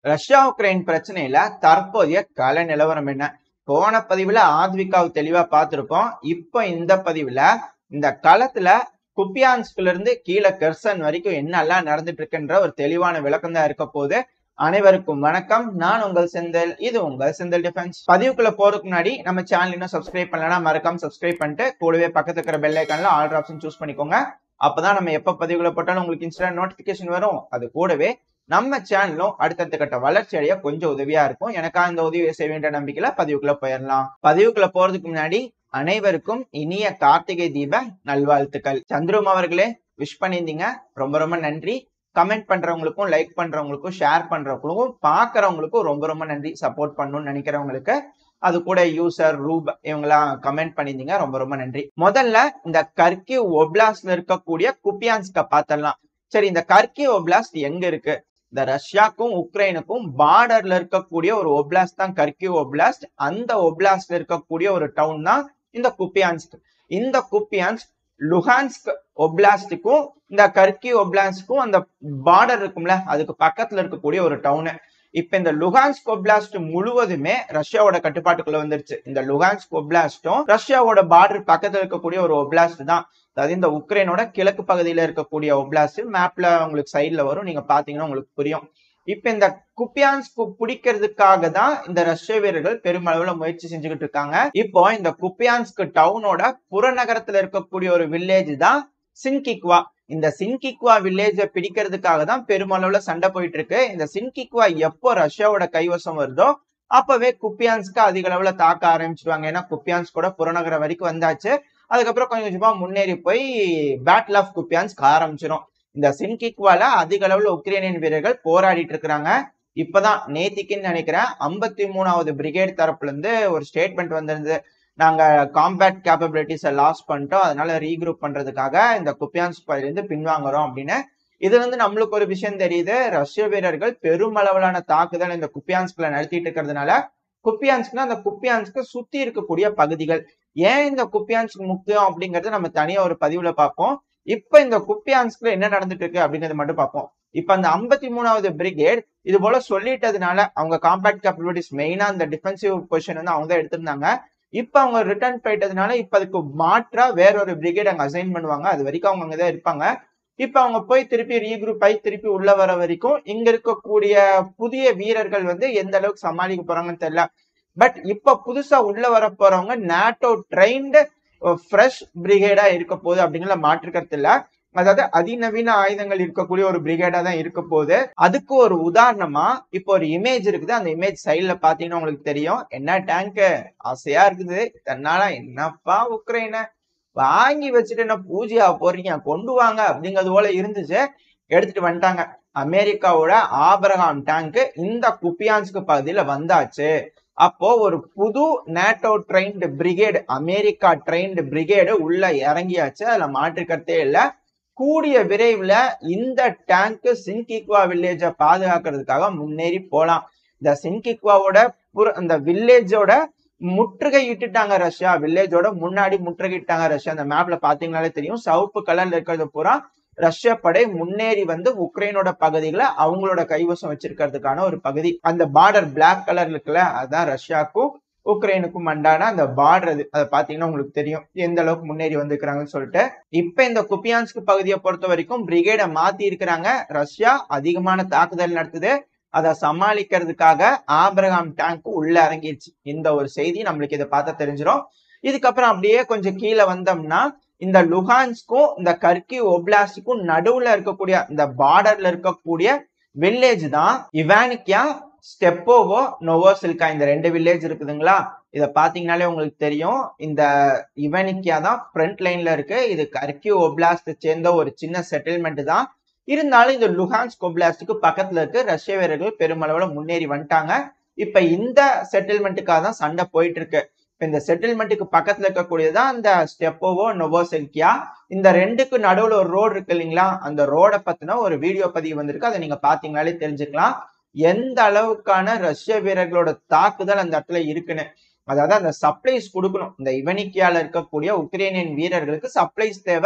Russia Ukraine பிரச்சனையில தற்போதைய கள நிலவரம் என்ன போன பதிவுல ஆத்விகாவை தெளிவா பார்த்திருக்கோம் இப்போ இந்த பதிவுல இந்த களத்துல குப்பியான்ஸ்குல இருந்து கீழே கெர்சன் வரைக்கும் என்னெல்லாம் நடந்துட்டு இருக்குன்ற ஒரு தெளிவான விளக்கம் தான் இருக்க போகுது அனைவருக்கும் வணக்கம் நான் உங்கள் செந்தில் இது உங்கள் செந்தில் டிஃபென்ஸ் பதிவுக்குள்ள போறதுக்கு முன்னாடி நம்ம சேனல் இன்னும் சப்ஸ்கிரைப் பண்ணலன்னா மறக்காம சப்ஸ்கிரைப் பண்ணிட்டு கூடவே பக்கத்துல இருக்கிற பெல் ஐக்கான்ல ஆல் ஆப்ஷன் சூஸ் பண்ணிக்கோங்க அப்பதான் நம்ம எப்ப பதிவுகளை போட்டாலும் உங்களுக்கு இன்ஸ்டன்ட் நோட்டிபிகேஷன் வரும் அது கூடவே நம்ம சேனலும் அடுத்தடுத்த கட்ட வளர்ச்சி அடைய கொஞ்சம் உதவியா இருக்கும் எனக்கா இந்த உதவியை செய்ய வேண்டிய நம்பிக்கையில பதிவுக்குள்ள போயிடலாம் பதிவுக்குள்ள போறதுக்கு முன்னாடி அனைவருக்கும் இனிய கார்த்திகை தீப நல்வாழ்த்துக்கள் சந்துரும் அவர்களே விஷ் பண்ணியிருந்தீங்க ரொம்ப ரொம்ப நன்றி கமெண்ட் பண்றவங்களுக்கும் லைக் பண்றவங்களுக்கும் ஷேர் பண்றவங்களுக்கும் பாக்குறவங்களுக்கும் ரொம்ப ரொம்ப நன்றி சப்போர்ட் பண்ணணும்னு நினைக்கிறவங்களுக்கு அது கூட யூசர் ரூப் இவங்கெல்லாம் கமெண்ட் பண்ணியிருந்தீங்க ரொம்ப ரொம்ப நன்றி முதல்ல இந்த கர்கி ஒப்லாஸ்ட்ல இருக்கக்கூடிய குப்பியான்ஸ்க பார்த்தலாம் சரி இந்த கர்கி ஒப்லாஸ்ட் எங்க இருக்கு இந்த ரஷ்யாக்கும் உக்ரைனுக்கும் பார்டர்ல இருக்கக்கூடிய ஒரு ஒப்லாஸ்ட் தான் கர்கி ஒப்லாஸ்ட் அந்த ஒப்லாஸ்ட்ல இருக்கக்கூடிய ஒரு டவுன் தான் இந்த குப்பியான்ஸ்க் இந்த குப்பியான்ஸ்க் லுஹான்ஸ்க் ஒப்லாஸ்டுக்கும் இந்த கர்கி ஒப்லாஸ்டுக்கும் அந்த பார்டர் இருக்கும்ல அதுக்கு பக்கத்துல இருக்கக்கூடிய ஒரு டவுனு இப்ப இந்த லுகான்ஸ்க் ஒப்லாஸ்ட் முழுவதுமே ரஷ்யாவோட கட்டுப்பாட்டுக்குள்ள வந்துருச்சு இந்த லுகான்ஸ்க் ஒப்லாஸ்டும் ரஷ்யாவோட பார்டர் பக்கத்துல இருக்கக்கூடிய ஒரு ஒப்லாஸ்ட் தான் அதாவது இந்த உக்ரைனோட கிழக்கு பகுதியில இருக்கக்கூடிய ஒப்லாஸ்ட் மேப்ல உங்களுக்கு சைட்ல வரும் நீங்க பாத்தீங்கன்னா உங்களுக்கு புரியும் இப்ப இந்த குப்பியான்ஸ்க்கு பிடிக்கிறதுக்காக தான் இந்த ரஷ்ய வீரர்கள் பெருமளவுல முயற்சி செஞ்சுக்கிட்டு இருக்காங்க இப்போ இந்த குப்பியான்ஸ்க் டவுனோட புறநகரத்துல இருக்கக்கூடிய ஒரு வில்லேஜ் தான் சின்கிக்வா இந்த சின்கிக்வா வில்லேஜ பிடிக்கிறதுக்காக தான் பெருமளவுல சண்டை போயிட்டு இருக்கு இந்த சின்கிக்வா எப்போ ரஷ்யாவோட கைவசம் வருதோ அப்பவே குப்பியான்ஸ்க்கு அதிக அளவுல தாக்க ஆரம்பிச்சிருவாங்க ஏன்னா குப்பியான்ஸ் கூட புறநகரம் வரைக்கும் வந்தாச்சு அதுக்கப்புறம் கொஞ்சம் கொஞ்சமா முன்னேறி போய் பேட்டில் ஆஃப் குப்பியான்ஸ்க்கு ஆரம்பிச்சிடும் இந்த சின்கிக்வால அதிக அளவுல உக்ரைனியன் வீரர்கள் போராடிட்டு இருக்கிறாங்க இப்பதான் நேத்திக்குன்னு நினைக்கிறேன் ஐம்பத்தி மூணாவது பிரிகேட் தரப்புல இருந்து ஒரு ஸ்டேட்மெண்ட் வந்திருந்தது நாங்க காம்பேக்ட் கேப்பபிலிட்டிஸை லாஸ் பண்ணிட்டோம் அதனால ரீக்ரூப் பண்றதுக்காக இந்த குப்பியான்ஸ் இருந்து பின்வாங்குறோம் அப்படின்னு இதுல இருந்து நம்மளுக்கு ஒரு விஷயம் தெரியுது ரஷ்ய வீரர்கள் பெருமளவிலான தாக்குதல் இந்த குப்பியான்ஸ்குள்ள நடத்திட்டு இருக்கிறதுனால குப்பியான்ஸ்க்குனா அந்த குப்பியான்ஸ்க்கு சுத்தி இருக்கக்கூடிய பகுதிகள் ஏன் இந்த குப்பியான்ஸ்க்கு முக்கியம் அப்படிங்கறத நம்ம தனியா ஒரு பதிவுல பார்ப்போம் இப்ப இந்த குப்பியான்ஸ்குள்ள என்ன நடந்துட்டு இருக்கு அப்படிங்கறத மட்டும் பார்ப்போம் இப்ப அந்த ஐம்பத்தி மூணாவது பிரிகேட் இது போல சொல்லிட்டதுனால அவங்க காம்பேக்ட் கேப்பபிலிட்டிஸ் மெயினா அந்த டிஃபென்சிவ் பொசிஷன் வந்து அவங்க தான் எடுத்திருந்தாங்க இப்ப அவங்க ரிட்டர்ன் போயிட்டதுனால இப்ப அதுக்கு மாற்றா வேற ஒரு பிரிகேட் அங்க அசைன் பண்ணுவாங்க அது வரைக்கும் அவங்க அங்கதான் இருப்பாங்க இப்ப அவங்க போய் திருப்பி ரீக்ரூப் ஆகி திருப்பி உள்ள வர வரைக்கும் இங்க இருக்கக்கூடிய புதிய வீரர்கள் வந்து எந்த அளவுக்கு சமாளிக்க போறாங்கன்னு தெரியல பட் இப்ப புதுசா உள்ள வர போறவங்க நாட்டோ ட்ரைன்டு ஃப்ரெஷ் பிரிகேடா இருக்க போகுது அப்படிங்கிற மாற்றுக்கிறது இல்ல அதாவது அதிநவீன ஆயுதங்கள் இருக்கக்கூடிய ஒரு பிரிகேடா தான் இருக்க போகுது அதுக்கு ஒரு உதாரணமா இப்போ ஒரு இமேஜ் இருக்குது அந்த இமேஜ் சைட்ல பாத்தீங்கன்னா உங்களுக்கு தெரியும் என்ன டேங்க் ஆசையா இருக்குது தன்னால என்னப்பா உக்ரைன வாங்கி வச்சுட்டு என்ன பூஜையா போறீங்க கொண்டு வாங்க அப்படிங்கிறது போல இருந்துச்சு எடுத்துட்டு வந்துட்டாங்க அமெரிக்காவோட ஆபரகாம் டேங்க் இந்த குப்பியான்ஸ்க்கு பகுதியில வந்தாச்சு அப்போ ஒரு புது NATO trained brigade America trained brigade உள்ள இறங்கியாச்சு அதுல மாற்றுக்கத்தே இல்லை கூடிய விரைவுல இந்த டேங்க் சின்கிக்வா வில்லேஜ பாதுகாக்கிறதுக்காக முன்னேறி போலாம் இந்த சின்கிக்வாவோட புற அந்த வில்லேஜோட முற்றுகை இட்டுட்டாங்க ரஷ்யா வில்லேஜோட முன்னாடி முற்றுகையிட்டாங்க ரஷ்யா அந்த மேப்ல பாத்தீங்கன்னாலே தெரியும் சவுப்பு கலர்ல இருக்கிறது பூரா ரஷ்ய படை முன்னேறி வந்து உக்ரைனோட பகுதிகளை அவங்களோட கைவசம் வச்சிருக்கிறதுக்கான ஒரு பகுதி அந்த பார்டர் பிளாக் கலர் இருக்குல்ல அதுதான் ரஷ்யாவுக்கும் உக்ரைனுக்கும் அண்டான அந்த பார்டர் அது அதை பாத்தீங்கன்னா உங்களுக்கு தெரியும் எந்த அளவுக்கு முன்னேறி வந்திருக்கிறாங்கன்னு சொல்லிட்டு இப்ப இந்த குப்பியான்ஸ்க் பகுதியை பொறுத்த வரைக்கும் பிரிகேடை மாத்தி இருக்கிறாங்க ரஷ்யா அதிகமான தாக்குதல் நடத்துது அதை சமாளிக்கிறதுக்காக ஆபிரகாம் டேங்க் உள்ள இறங்கிடுச்சு இந்த ஒரு செய்தி நம்மளுக்கு இதை பார்த்தா தெரிஞ்சிடும் இதுக்கப்புறம் அப்படியே கொஞ்சம் கீழே வந்தோம்னா இந்த லுஹான்ஸ்க்கும் இந்த கர்கி ஒப்லாஸ்டுக்கும் நடுவுல இருக்கக்கூடிய இந்த பார்டர்ல இருக்கக்கூடிய வில்லேஜ் தான் இவானிக்கியா ஸ்டெப்போவோ நோவோசில்கா இந்த ரெண்டு வில்லேஜ் இருக்குதுங்களா இத பாத்தீங்கன்னாலே உங்களுக்கு தெரியும் இந்த இவனிக்கியா தான் ஃப்ரண்ட் லைன்ல இருக்கு இது கர்கி ஒப்லாஸ்ட் சேர்ந்த ஒரு சின்ன செட்டில்மெண்ட் தான் இருந்தாலும் இந்த லுஹான்ஸ் ஒப்லாஸ்டுக்கு பக்கத்துல இருக்கு ரஷ்ய வீரர்கள் பெருமளவுல முன்னேறி வந்துட்டாங்க இப்ப இந்த செட்டில்மெண்ட்டுக்காக தான் சண்டை போயிட்டு இருக்கு இப்ப இந்த செட்டில்மெண்ட்டுக்கு பக்கத்துல இருக்கக்கூடியதான் இந்த ஸ்டெப்போவோ நொவோசெல்கியா இந்த ரெண்டுக்கு நடுவுல ஒரு ரோடு இருக்கு இல்லைங்களா அந்த ரோடை பத்தின ஒரு வீடியோ பதிவு வந்திருக்கு அதை நீங்க பாத்தீங்கனாலே தெரிஞ்சுக்கலாம் எந்த அளவுக்கான ரஷ்ய வீரர்களோட தாக்குதல் அந்த இடத்துல இருக்குன்னு அதாவது அந்த சப்ளைஸ் கொடுக்கணும் இந்த இவனிக்கியால இருக்கக்கூடிய உக்ரைனியன் வீரர்களுக்கு சப்ளைஸ் தேவை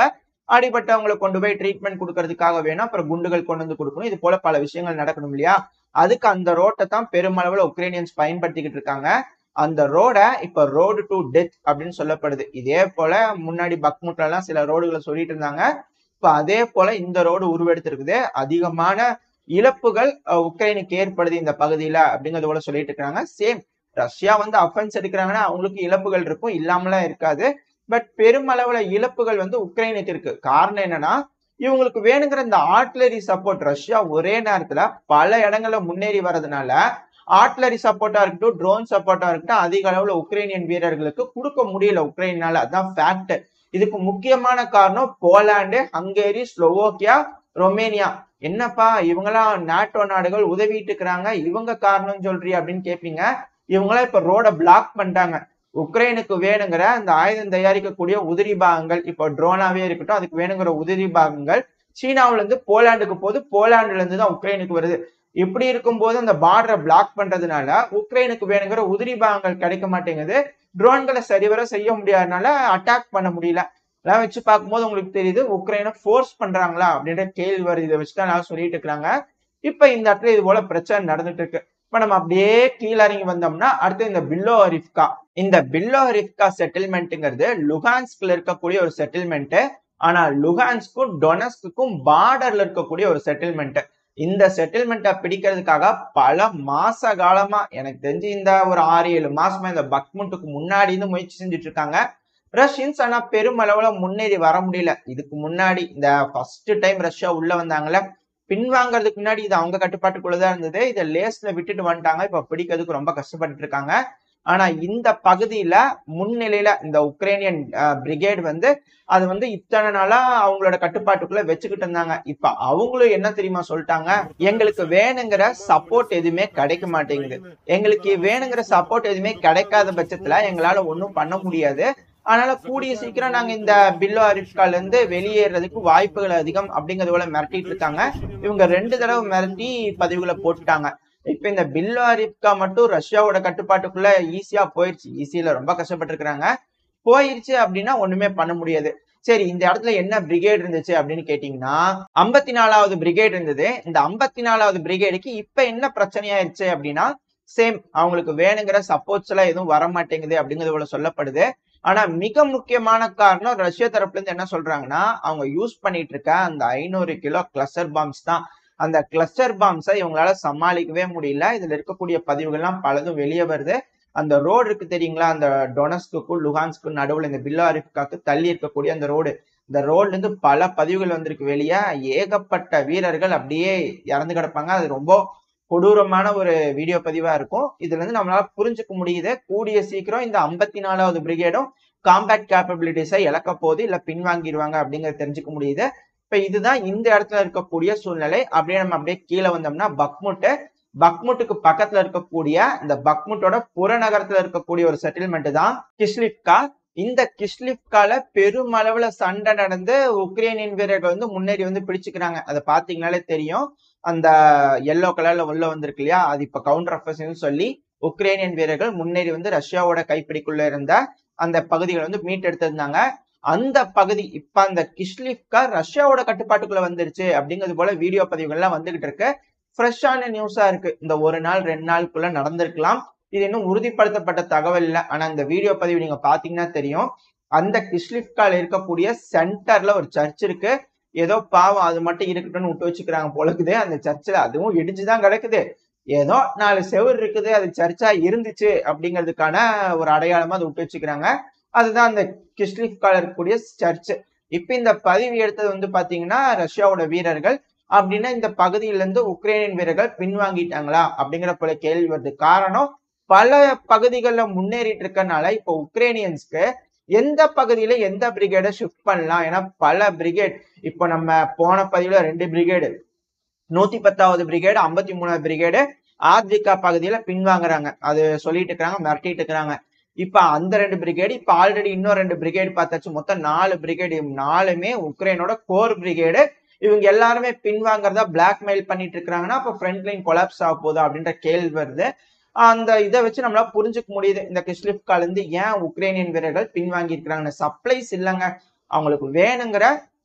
அடிபட்டவங்களை கொண்டு போய் ட்ரீட்மெண்ட் கொடுக்கறதுக்காக வேணும் அப்புறம் குண்டுகள் கொண்டு வந்து கொடுக்கணும் இது போல பல விஷயங்கள் நடக்கணும் இல்லையா அதுக்கு அந்த ரோட்டை தான் பெருமளவுல உக்ரைனியன்ஸ் பயன்படுத்திக்கிட்டு இருக்காங்க அந்த ரோடை இப்ப ரோடு டு டெத் அப்படின்னு சொல்லப்படுது இதே போல முன்னாடி பக்முட்ல எல்லாம் சில ரோடுகளை சொல்லிட்டு இருந்தாங்க இப்ப அதே போல இந்த ரோடு உருவெடுத்திருக்குது அதிகமான இழப்புகள் அஹ், உக்ரைனுக்கு ஏற்படுது இந்த பகுதியில அப்படிங்கறது போல சொல்லிட்டு இருக்காங்க சேம் ரஷ்யா வந்து அஃபென்ஸ் எடுக்கிறாங்கன்னா அவங்களுக்கு இழப்புகள் இருக்கும் இல்லாமலாம் இருக்காது பட் பெருமளவுல இழப்புகள் வந்து உக்ரைனுக்கு இருக்கு காரணம் என்னன்னா இவங்களுக்கு வேணுங்கிற இந்த ஆர்ட்லரி சப்போர்ட் ரஷ்யா ஒரே நேரத்துல பல இடங்கள்ல முன்னேறி வர்றதுனால ஆர்ட்லரி சப்போர்ட்டா இருக்கட்டும் ட்ரோன் சப்போர்ட்டா இருக்கட்டும் அதிக அளவுல உக்ரைனியன் வீரர்களுக்கு கொடுக்க முடியல உக்ரைனால அதான் ஃபேக்ட் இதுக்கு முக்கியமான காரணம் போலாந்து ஹங்கேரி ஸ்லோவோக்கியா ரொமேனியா என்னப்பா இவங்கெல்லாம் நாட்டோ நாடுகள் உதவிட்டு இருக்கிறாங்க இவங்க காரணம் சொல்றீ அப்படின்னு கேட்பீங்க இவங்களாம் இப்ப ரோட பிளாக் பண்ணிட்டாங்க உக்ரைனுக்கு வேணுங்கிற அந்த ஆயுதம் தயாரிக்கக்கூடிய உதிரி பாகங்கள் இப்போ ட்ரோனாவே இருக்கட்டும் அதுக்கு வேணுங்கிற உதிரி பாகங்கள் சீனாவுல இருந்து போலாண்டுக்கு போகுது போலாண்டுல இருந்து தான் உக்ரைனுக்கு வருது இப்படி இருக்கும்போது அந்த பார்டரை பிளாக் பண்றதுனால உக்ரைனுக்கு வேணுங்கிற உதிரி பாகங்கள் கிடைக்க மாட்டேங்குது ட்ரோன்களை சரிவர செய்ய முடியாதனால அட்டாக் பண்ண முடியல அதெல்லாம் வச்சு பார்க்கும்போது உங்களுக்கு தெரியுது உக்ரைனை ஃபோர்ஸ் பண்றாங்களா அப்படின்ற கேள்வி வருது இதை வச்சு தான் நான் சொல்லிட்டு இருக்கிறாங்க இப்ப இந்த இடத்துல இது போல பிரச்சனை நடந்துட்டு இருக்கு இப்ப நம்ம அப்படியே கீழே இறங்கி வந்தோம்னா அடுத்து இந்த பில்லோ ரிஃப்கா இந்த பில்லோ ரிஃப்கா செட்டில்மெண்ட்டுங்கிறது லுகான்ஸ்க்ல இருக்கக்கூடிய ஒரு செட்டில்மெண்ட் ஆனா லுகான்ஸ்க்கும் டொனஸ்க்கும் பார்டர்ல இருக்கக்கூடிய ஒரு செட்டில்மெண்ட் இந்த செட்டில்மெண்ட்டை பிடிக்கிறதுக்காக பல மாச காலமா எனக்கு தெரிஞ்சு இந்த ஒரு ஆறு ஏழு மாசமா இந்த பக்முட்டுக்கு முன்னாடி இருந்து முயற்சி செஞ்சுட்டு இருக்காங்க ரஷ்யன்ஸ் ஆனா பெருமளவுல முன்னேறி வர முடியல இதுக்கு முன்னாடி இந்த ஃபர்ஸ்ட் டைம் ரஷ்யா உள்ள வந்தாங்கல்ல பின்வாங்கறதுக்கு முன்னாடி இது அவங்க கட்டுப்பாட்டுக்குள்ளதான் இருந்தது இதை லேஸ்ல விட்டுட்டு வந்துட்டாங்க இப்ப பிடிக்கிறதுக்கு ரொம்ப கஷ்டப்பட்டு இருக்காங்க ஆனா இந்த பகுதியில முன்னிலையில இந்த உக்ரைனியன் பிரிகேட் வந்து அது வந்து இத்தனை நாளா அவங்களோட கட்டுப்பாட்டுக்குள்ள வச்சுக்கிட்டு இருந்தாங்க இப்ப அவங்களும் என்ன தெரியுமா சொல்லிட்டாங்க எங்களுக்கு வேணுங்கிற சப்போர்ட் எதுவுமே கிடைக்க மாட்டேங்குது எங்களுக்கு வேணுங்கிற சப்போர்ட் எதுவுமே கிடைக்காத பட்சத்துல எங்களால ஒன்றும் பண்ண முடியாது அதனால கூடிய சீக்கிரம் நாங்க இந்த பில்லோ அரிஃப்கால இருந்து வெளியேறதுக்கு வாய்ப்புகள் அதிகம் அப்படிங்கறது போல மிரட்டிட்டு இருக்காங்க இவங்க ரெண்டு தடவை மிரட்டி பதிவுகளை போட்டுட்டாங்க இப்ப இந்த பில்லோ அரிஃப்கா மட்டும் ரஷ்யாவோட கட்டுப்பாட்டுக்குள்ள ஈஸியா போயிருச்சு ஈஸியில ரொம்ப கஷ்டப்பட்டு இருக்காங்க போயிருச்சு அப்படின்னா ஒண்ணுமே பண்ண முடியாது சரி இந்த இடத்துல என்ன பிரிகேட் இருந்துச்சு அப்படின்னு கேட்டீங்கன்னா ஐம்பத்தி நாலாவது பிரிகேட் இருந்தது இந்த ஐம்பத்தி நாலாவது பிரிகேடுக்கு இப்ப என்ன பிரச்சனையாயிருச்சு அப்படின்னா சேம் அவங்களுக்கு வேணுங்கிற சப்போர்ட்ஸ் எல்லாம் எதுவும் வர மாட்டேங்குது அப்படிங்கிறது போல சொல்லப்படுது ஆனா மிக முக்கியமான காரணம் ரஷ்யா தரப்புல இருந்து என்ன சொல்றாங்கன்னா அவங்க யூஸ் பண்ணிட்டு இருக்க அந்த ஐநூறு கிலோ கிளஸ்டர் பாம்ஸ் தான் அந்த கிளஸ்டர் பாம்ஸை இவங்களால சமாளிக்கவே முடியல இதுல இருக்கக்கூடிய பதிவுகள்லாம் பலதும் வெளியே வருது அந்த ரோடு இருக்கு தெரியுங்களா அந்த டொனஸ்க்கு லுகான்ஸ்க்கு நடுவுல இந்த பில்லா அரிஃப்காக்கு தள்ளி இருக்கக்கூடிய அந்த ரோடு இந்த ரோட்ல இருந்து பல பதிவுகள் வந்திருக்கு வெளியே ஏகப்பட்ட வீரர்கள் அப்படியே இறந்து கிடப்பாங்க அது ரொம்ப கொடூரமான ஒரு வீடியோ பதிவா இருக்கும் இதுல இருந்து நம்மளால புரிஞ்சுக்க முடியுது கூடிய சீக்கிரம் இந்த ஐம்பத்தி நாலாவது பிரிகேடும் காம்பேக்ட் கேப்பபிலிட்டிஸை இழக்க போது இல்ல பின்வாங்கிடுவாங்க அப்படிங்கறது தெரிஞ்சுக்க முடியுது இப்ப இதுதான் இந்த இடத்துல இருக்கக்கூடிய சூழ்நிலை அப்படியே நம்ம அப்படியே கீழே வந்தோம்னா பக்முட்டு பக்முட்டுக்கு பக்கத்துல இருக்கக்கூடிய இந்த பக்முட்டோட புறநகரத்துல இருக்கக்கூடிய ஒரு செட்டில்மெண்ட் தான் கிஷ்லிப்கா இந்த கிஷ்லிப்கால பெருமளவுல சண்டை நடந்து உக்ரைனியன் வீரர்கள் வந்து முன்னேறி வந்து பிடிச்சுக்கிறாங்க அதை பாத்தீங்கன்னாலே தெரியும் அந்த எல்லோ கலர்ல உள்ள வந்திருக்கு இல்லையா அது இப்ப கவுண்டர் அஃபர்ஸ் சொல்லி உக்ரைனியன் வீரர்கள் முன்னேறி வந்து ரஷ்யாவோட கைப்பிடிக்குள்ள இருந்த அந்த பகுதிகளை வந்து மீட்டெடுத்திருந்தாங்க அந்த பகுதி இப்ப அந்த கிஷ்லிப்கா ரஷ்யாவோட கட்டுப்பாட்டுக்குள்ள வந்துருச்சு அப்படிங்கிறது போல வீடியோ பதிவுகள்லாம் வந்துகிட்டு இருக்கு ஃப்ரெஷ்ஷான நியூஸா இருக்கு இந்த ஒரு நாள் ரெண்டு நாளுக்குள்ள நடந்திருக்கலாம் இது இன்னும் உறுதிப்படுத்தப்பட்ட தகவல் இல்லை ஆனா இந்த வீடியோ பதிவு நீங்க பாத்தீங்கன்னா தெரியும் அந்த கிஷ்லிப்கால இருக்கக்கூடிய சென்டர்ல ஒரு சர்ச் இருக்கு ஏதோ பாவம் அது மட்டும் இருக்கட்டும்னு விட்டு வச்சுக்கிறாங்க போலக்குது அந்த சர்ச்சில் அதுவும் இடிஞ்சுதான் கிடக்குது ஏதோ நாலு செவர் இருக்குது அது சர்ச்சா இருந்துச்சு அப்படிங்கிறதுக்கான ஒரு அடையாளமா அதை விட்டு வச்சுக்கிறாங்க அதுதான் அந்த கிஷ்லிப்கால இருக்கக்கூடிய சர்ச் இப்ப இந்த பதிவு எடுத்தது வந்து பாத்தீங்கன்னா ரஷ்யாவோட வீரர்கள் அப்படின்னா இந்த பகுதியில இருந்து உக்ரைனியன் வீரர்கள் பின்வாங்கிட்டாங்களா அப்படிங்கிற போல கேள்வி வருது காரணம் பல பகுதிகளில் முன்னேறிட்டு இருக்கனால இப்போ உக்ரைனியன்ஸ்க்கு எந்த பகுதியில எந்த பிரிகேடை ஷிஃப்ட் பண்ணலாம் ஏன்னா பல பிரிகேட் இப்போ நம்ம போன பதிவுல ரெண்டு பிரிகேடு நூத்தி பத்தாவது பிரிகேடு ஐம்பத்தி மூணாவது பிரிகேடு ஆத்விகா பகுதியில பின்வாங்குறாங்க அது சொல்லிட்டு இருக்கிறாங்க மிரட்டிட்டு இருக்கிறாங்க இப்ப அந்த ரெண்டு பிரிகேடு இப்ப ஆல்ரெடி இன்னும் ரெண்டு பிரிகேடு பார்த்தாச்சு மொத்தம் நாலு பிரிகேடு நாலுமே உக்ரைனோட கோர் பிரிகேடு இவங்க எல்லாருமே பின்வாங்கறதா பிளாக்மெயில் பண்ணிட்டு இருக்காங்கன்னா அப்ப ஃப்ரண்ட் லைன் கொலாப்ஸ் ஆக போதா அப்படின்ற கேள்வி வருது அந்த இதை வச்சு நம்மளால புரிஞ்சுக்க முடியுது இந்த கிஸ்லிப்கால இருந்து ஏன் உக்ரைனியன் வீரர்கள் பின்வாங்கி இருக்கிறாங்க சப்ளைஸ் இல்லைங்க அவங்களுக்கு வேணுங்கிற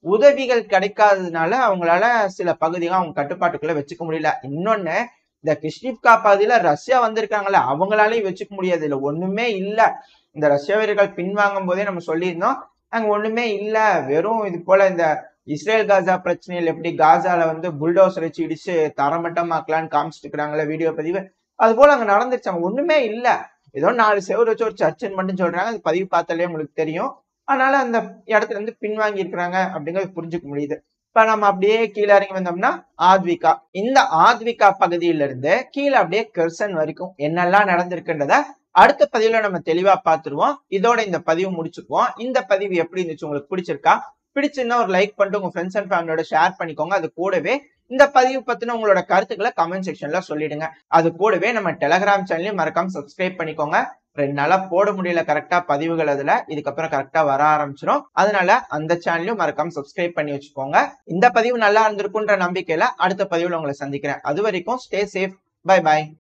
உதவிகள் கிடைக்காததுனால அவங்களால சில பகுதிகள் அவங்க கட்டுப்பாட்டுக்குள்ள வச்சுக்க முடியல இன்னொன்னு இந்த கிஷ்னிப்கா பகுதியில ரஷ்யா வந்திருக்காங்கல்ல அவங்களாலையும் வச்சுக்க முடியாது இல்ல ஒண்ணுமே இல்ல இந்த ரஷ்ய வீரர்கள் பின்வாங்கும் போதே நம்ம சொல்லியிருந்தோம் அங்க ஒண்ணுமே இல்ல வெறும் இது போல இந்த இஸ்ரேல் காசா பிரச்சனையில் எப்படி காசால வந்து புல்டோசர் வச்சு இடிச்சு தரமட்டமாக்கலான்னு காமிச்சிட்டு இருக்கிறாங்களே வீடியோ பதிவு அது போல அங்க நடந்துருச்சு அங்க ஒண்ணுமே இல்ல ஏதோ நாலு செவரு வச்சு ஒரு சர்ச்சுன்னு மட்டும் சொல்றாங்க அது பதிவு பார்த்தாலே உங்களுக்கு தெரியும் அதனால அந்த இடத்துல இருந்து பின்வாங்கி இருக்கிறாங்க அப்படிங்கறது புரிஞ்சுக்க முடியுது இப்ப நம்ம அப்படியே கீழே இறங்கி வந்தோம்னா ஆத்விகா இந்த ஆத்விகா பகுதியில இருந்து கீழே அப்படியே கெர்சன் வரைக்கும் என்னெல்லாம் நடந்திருக்குன்றத அடுத்த பதிவுல நம்ம தெளிவா பார்த்துருவோம் இதோட இந்த பதிவு முடிச்சுக்குவோம் இந்த பதிவு எப்படி இருந்துச்சு உங்களுக்கு பிடிச்சிருக்கா பிடிச்சிருந்தா ஒரு லைக் பண்ணிட்டு உங்க ஃப்ரெண்ட்ஸ் அண்ட் ஃபேமிலியோட ஷேர் பண்ணிக்கோங்க அது கூடவே இந்த பதிவு பத்தின உங்களோட கருத்துக்களை கமெண்ட் செக்ஷன்ல சொல்லிடுங்க அது கூடவே நம்ம டெலகிராம் சேனலையும் மறக்காம சப்ஸ்கிரைப் பண்ணிக்கோங்க ரெண்டு நாளா போட முடியல கரெக்டா பதிவுகள் அதுல இதுக்கப்புறம் கரெக்டா வர ஆரம்பிச்சிடும் அதனால அந்த சேனலையும் மறக்காம சப்ஸ்கிரைப் பண்ணி வச்சுக்கோங்க இந்த பதிவு நல்லா இருந்திருக்குன்ற நம்பிக்கையில அடுத்த பதிவுல உங்களை சந்திக்கிறேன் அது வரைக்கும் ஸ்டே சேஃப் பை பை